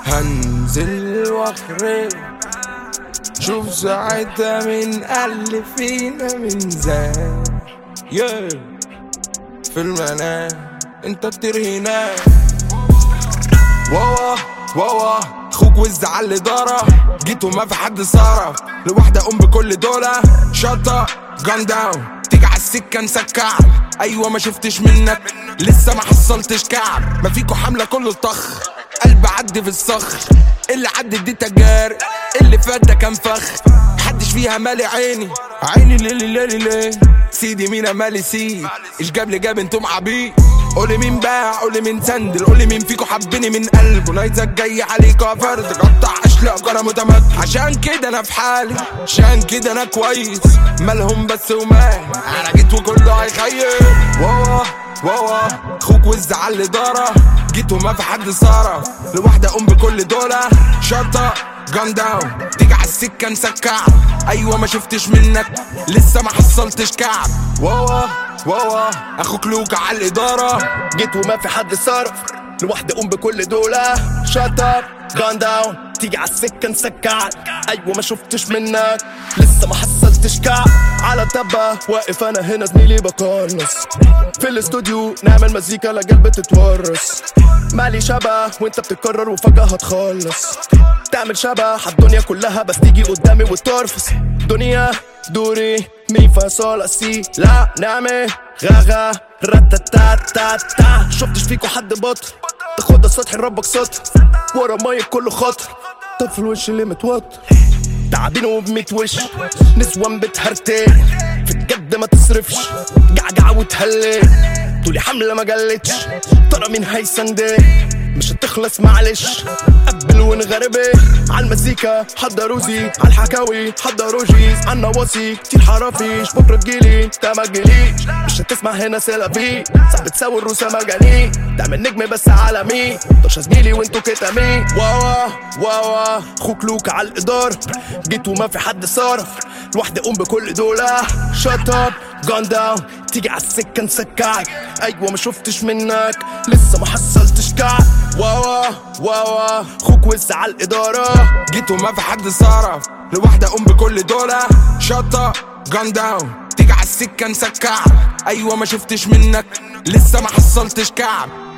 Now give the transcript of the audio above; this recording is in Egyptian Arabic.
هنزل واخرب شوف ساعتها من قل فينا من زمان yeah. في المنام انت تطير هناك واوا واوا اخوك وزع الاداره جيت وما في حد صرف لوحده اقوم بكل دولة شطة جان داون تيجي على السكه نسكع ايوه ما شفتش منك لسه ما حصلتش كعب ما فيكوا حمله كله طخ قلب عدي في الصخر اللي عدت دي تجار اللي فات ده كان فخ محدش فيها مالي عيني عيني ليلي ليلي ليه سيدي مين مالي سيد ايش جاب لي جاب انتم عبيد قولي مين باع قولي مين سندل قولي مين فيكو حبني من قلبه نايزك جاي عليكوا فرد قطع اشلاق انا متمكن عشان كده انا في حالي عشان كده انا كويس مالهم بس ومال انا جيت وكله هيخيل واوا واوا اخوك وزع على الاداره جيت وما في حد صرف لوحده اقوم بكل دولة شطة جان داون تيجي على السكه نسكع ايوه ما شفتش منك لسه ما حصلتش كعب واوا واوا اخوك لوكا على الاداره جيت وما في حد صرف لوحدي اقوم بكل دولة شات اب جان داون تيجي على السكة نسكعك ايوه ما شفتش منك لسه ما حصلتش كعب على تبة واقف انا هنا زميلي بقنص في الاستوديو نعمل مزيكا لقلب تتورث مالي شبه وانت بتكرر وفجأة هتخلص تعمل شبه الدنيا كلها بس تيجي قدامي وترفس دنيا دوري مي فا صول سي لا نعمة غاغا رتاتاتاتا شفتش فيكو حد بطل تاخدها سطحي ربك سطر ورا مايك كله خطر طفل وش اللي متوتر تعبين وبميت وش نسوان بتهرتي في الجد ما تصرفش جعجع وتهلي طولي حملة ما جلتش ترى مين هيسندي مش هتخلص معلش قبل ونغربي عالمزيكا حضروزي عالحكاوي حضروا جيز عالنواصي كتير حرافيش بكرة تجيلي انت ما تجيليش مش هتسمع هنا سلافي صعب تساوي الروسة مجانين تعمل نجم بس عالمي طش زميلي وانتو كتامي واوا واوا اخوك لوك عالإدارة جيت وما في حد صرف لوحدي اقوم بكل دولة شات اب جان داون تيجي على السكة نسكعك ايوه ما شفتش منك لسه ما حصلتش كعب واوا واوا اخوك وسع على الإدارة جيت وما في حد صرف لوحده اقوم بكل دولة شطة جان داون تيجي على السكه نسكع ايوه ما شفتش منك لسه ما حصلتش كعب